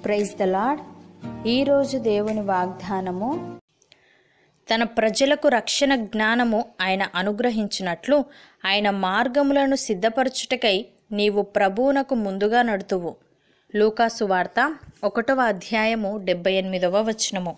praise the lord ఈరోజు దేవుని వాగ్దానము తన ప్రజలకు రక్షణ జ్ఞానము ఆయన అనుగ్రహించినట్లు ఆయన మార్గములను సిద్ధపరచుటకై నీవు ప్రభువునకు ముందుగా నడుతువు లూకాసు వార్త ఒకటవ అధ్యాయము డెబ్బై ఎనిమిదవ వచనము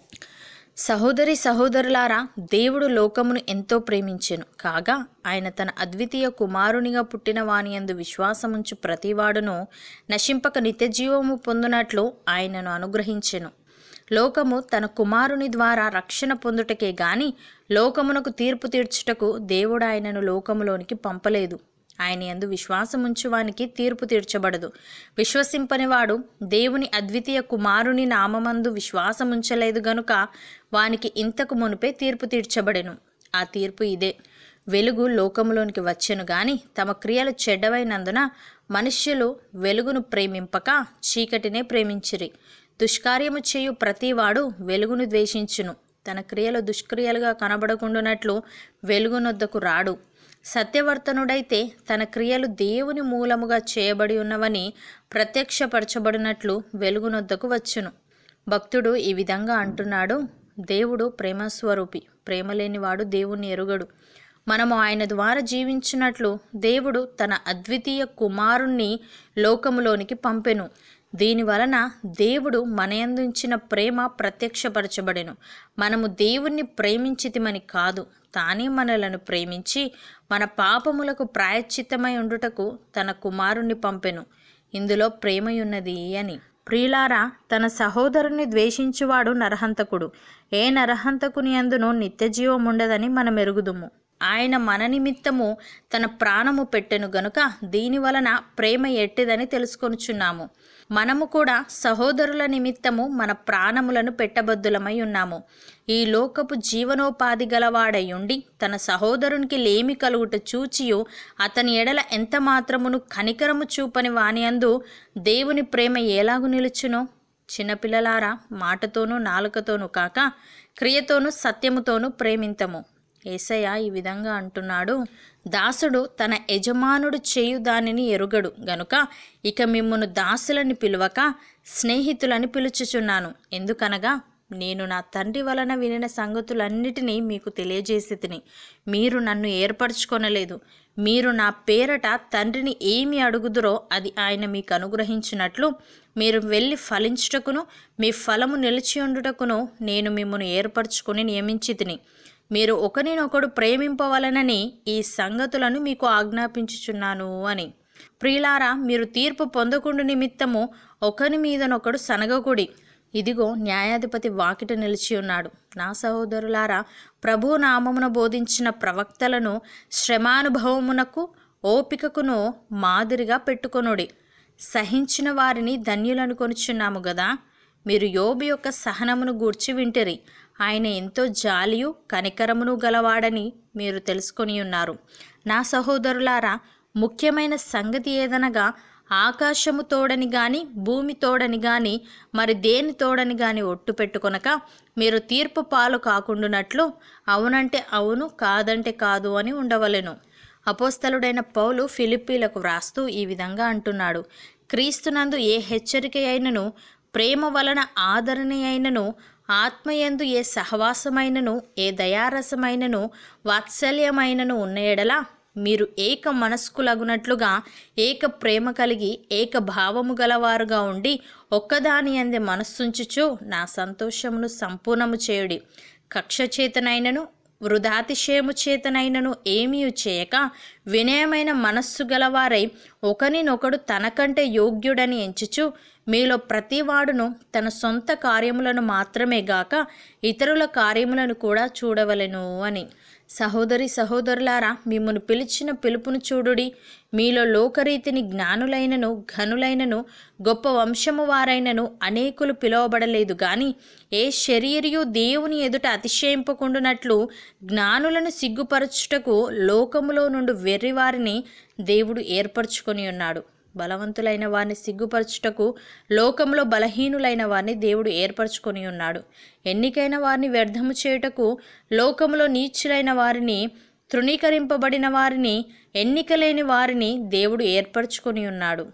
సహోదరి సహోదరులారా దేవుడు లోకమును ఎంతో ప్రేమించెను కాగా ఆయన తన అద్వితీయ కుమారునిగా పుట్టిన వానియందు విశ్వాసముంచు ప్రతివాడును నశింపక నిత్యజీవము పొందునట్లు ఆయనను అనుగ్రహించెను లోకము తన కుమారుని ద్వారా రక్షణ పొందుటకే గాని లోకమునకు తీర్పు తీర్చుటకు దేవుడు ఆయనను లోకములోనికి పంపలేదు ఆయన యందు విశ్వాసముంచువానికి తీర్పు తీర్చబడదు విశ్వసింపనివాడు దేవుని అద్వితీయ కుమారుని నామమందు విశ్వాసముంచలేదు గనుక వానికి ఇంతకు మునిపే తీర్పు తీర్చబడెను ఆ తీర్పు ఇదే వెలుగు లోకములోనికి వచ్చెను గాని తమ క్రియలు చెడ్డవైనందున మనుష్యులు వెలుగును ప్రేమింపక చీకటినే ప్రేమించిరి దుష్కార్యము చేయు ప్రతివాడు వెలుగును ద్వేషించును తన క్రియలు దుష్క్రియలుగా కనబడకుండానట్లు వెలుగునొద్దకు రాడు సత్యవర్తనుడైతే తన క్రియలు దేవుని మూలముగా చేయబడి ఉన్నవని ప్రత్యక్షపరచబడినట్లు వెలుగునొద్దకు వచ్చును భక్తుడు ఈ విధంగా అంటున్నాడు దేవుడు ప్రేమస్వరూపి ప్రేమ లేనివాడు దేవుణ్ణి ఎరుగడు మనము ఆయన ద్వారా జీవించినట్లు దేవుడు తన అద్వితీయ కుమారుణ్ణి లోకములోనికి పంపెను దీని వలన దేవుడు మనయందుంచిన ప్రేమ ప్రత్యక్షపరచబడెను మనము దేవుణ్ణి ప్రేమించితిమని కాదు తానే మనలను ప్రేమించి మన పాపములకు ప్రాయశ్చిత్తమై ఉండుటకు తన కుమారుణ్ణి పంపెను ఇందులో ప్రేమయున్నది అని ప్రియులారా తన సహోదరుని ద్వేషించువాడు నరహంతకుడు ఏ నరహంతకుని అందును నిత్యజీవం ఉండదని మనం ఎరుగుదుము ఆయన మన నిమిత్తము తన ప్రాణము పెట్టెను గనుక దీని వలన ప్రేమ ఎట్టిదని తెలుసుకొనుచున్నాము మనము కూడా సహోదరుల నిమిత్తము మన ప్రాణములను పెట్టబద్దులమై ఉన్నాము ఈ లోకపు జీవనోపాధి గలవాడై ఉండి తన సహోదరునికి లేమి కలుగుట చూచియు అతని ఎడల ఎంత మాత్రమును కనికరము చూపని వాని అందు దేవుని ప్రేమ ఎలాగు నిలుచునో చిన్నపిల్లలారా మాటతోనూ నాలుకతోనూ కాక క్రియతోనూ సత్యముతోనూ ప్రేమింతము ఏసయ్య ఈ విధంగా అంటున్నాడు దాసుడు తన యజమానుడు చేయు దానిని ఎరుగడు గనుక ఇక మిమ్మును దాసులని పిలువక స్నేహితులని పిలుచుచున్నాను ఎందుకనగా నేను నా తండ్రి వలన వినిన సంగతులన్నిటినీ మీకు తెలియజేసి తిని మీరు నన్ను ఏర్పరచుకొనలేదు మీరు నా పేరట తండ్రిని ఏమి అడుగుదురో అది ఆయన మీకు అనుగ్రహించినట్లు మీరు వెళ్ళి ఫలించుటకును మీ ఫలము నిలిచి ఉండుటకును నేను మిమ్మల్ని ఏర్పరచుకొని నియమించి తిని మీరు ఒకరినొకడు ప్రేమింపవలనని ఈ సంగతులను మీకు ఆజ్ఞాపించుచున్నాను అని ప్రియులారా మీరు తీర్పు పొందకుండు నిమిత్తము ఒకరి మీదనొకడు సనగకుడి ఇదిగో న్యాయాధిపతి వాకిట నిలిచి ఉన్నాడు నా సహోదరులారా ప్రభు నామమున బోధించిన ప్రవక్తలను శ్రమానుభవమునకు ఓపికకును మాదిరిగా పెట్టుకొనుడి సహించిన వారిని ధన్యులను కొనుచున్నాము గదా మీరు యోబు యొక్క సహనమును గూర్చి వింటిరి ఆయన ఎంతో జాలియు కనికరమును గలవాడని మీరు తెలుసుకొని ఉన్నారు నా సహోదరులారా ముఖ్యమైన సంగతి ఏదనగా ఆకాశము తోడని గాని భూమి తోడని గాని మరి దేని తోడని గాని ఒట్టు పెట్టుకొనక మీరు తీర్పు పాలు కాకుండానట్లు అవునంటే అవును కాదంటే కాదు అని ఉండవలెను అపోస్తలుడైన పౌలు ఫిలిప్పీలకు వ్రాస్తూ ఈ విధంగా అంటున్నాడు క్రీస్తునందు ఏ హెచ్చరిక అయినను ప్రేమ వలన ఆదరణ అయినను ఆత్మయందు ఏ సహవాసమైనను ఏ దయారసమైనను వాత్సల్యమైనను ఉన్న ఎడల మీరు ఏక మనస్కులగునట్లుగా ఏక ప్రేమ కలిగి ఏక భావము గలవారుగా ఉండి ఒక్కదాని అందే మనస్సుంచుచు నా సంతోషమును సంపూర్ణము చేయుడి కక్ష చేతనైనను వృధాతిశయము చేతనైనను ఏమీ చేయక వినయమైన మనస్సు గలవారై ఒకనినొకడు తనకంటే యోగ్యుడని ఎంచుచు మీలో ప్రతివాడును తన సొంత కార్యములను మాత్రమే గాక ఇతరుల కార్యములను కూడా చూడవలెను అని సహోదరి సహోదరులారా మిమ్మను పిలిచిన పిలుపును చూడుడి మీలో లోకరీతిని జ్ఞానులైనను ఘనులైనను గొప్ప వంశము వారైనను అనేకులు పిలువబడలేదు గాని ఏ శరీరియు దేవుని ఎదుట అతిశయింపకుండునట్లు జ్ఞానులను సిగ్గుపరచుటకు లోకములో నుండి వెర్రివారిని దేవుడు ఏర్పరచుకొని ఉన్నాడు బలవంతులైన వారిని సిగ్గుపరచుటకు లోకంలో బలహీనులైన వారిని దేవుడు ఏర్పరచుకొని ఉన్నాడు ఎన్నికైన వారిని వ్యర్థము చేయుటకు లోకములో నీచులైన వారిని తృణీకరింపబడిన వారిని ఎన్నికలేని వారిని దేవుడు ఏర్పరచుకొని ఉన్నాడు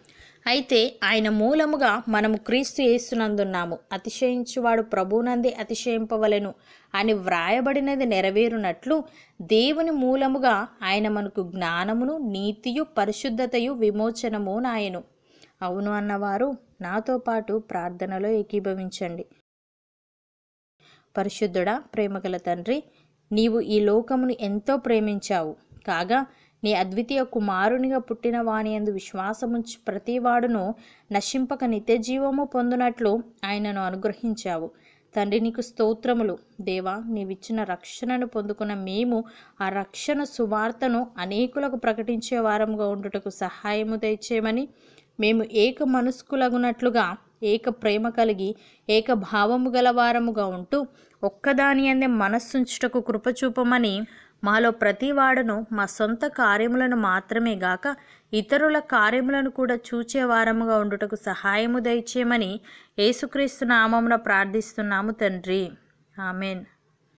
అయితే ఆయన మూలముగా మనము క్రీస్తు యేసునందున్నాము అతిశయించువాడు ప్రభునందే అతిశయింపవలెను అని వ్రాయబడినది నెరవేరునట్లు దేవుని మూలముగా ఆయన మనకు జ్ఞానమును నీతియు పరిశుద్ధతయు విమోచనము నాయను అవును అన్నవారు నాతో పాటు ప్రార్థనలో ఏకీభవించండి పరిశుద్ధుడా ప్రేమగల తండ్రి నీవు ఈ లోకమును ఎంతో ప్రేమించావు కాగా నీ అద్వితీయ కుమారునిగా పుట్టిన వాని అందు విశ్వాసముంచి ప్రతివాడును నశింపక నిత్య జీవము పొందునట్లు ఆయనను అనుగ్రహించావు తండ్రి నీకు స్తోత్రములు దేవా నీవిచ్చిన రక్షణను పొందుకున్న మేము ఆ రక్షణ సువార్తను అనేకులకు ప్రకటించే వారముగా ఉండుటకు సహాయము దయచేయమని మేము ఏక మనస్కులగునట్లుగా ఏక ప్రేమ కలిగి ఏక భావము గలవారముగా ఉంటూ ఒక్కదాని అందే మనస్సుంచుటకు కృపచూపమని మాలో ప్రతివాడును మా సొంత కార్యములను మాత్రమే గాక ఇతరుల కార్యములను కూడా చూచే వారముగా ఉండుటకు సహాయము దయచేయమని యేసుక్రీస్తు నామమున ప్రార్థిస్తున్నాము తండ్రి ఆమెన్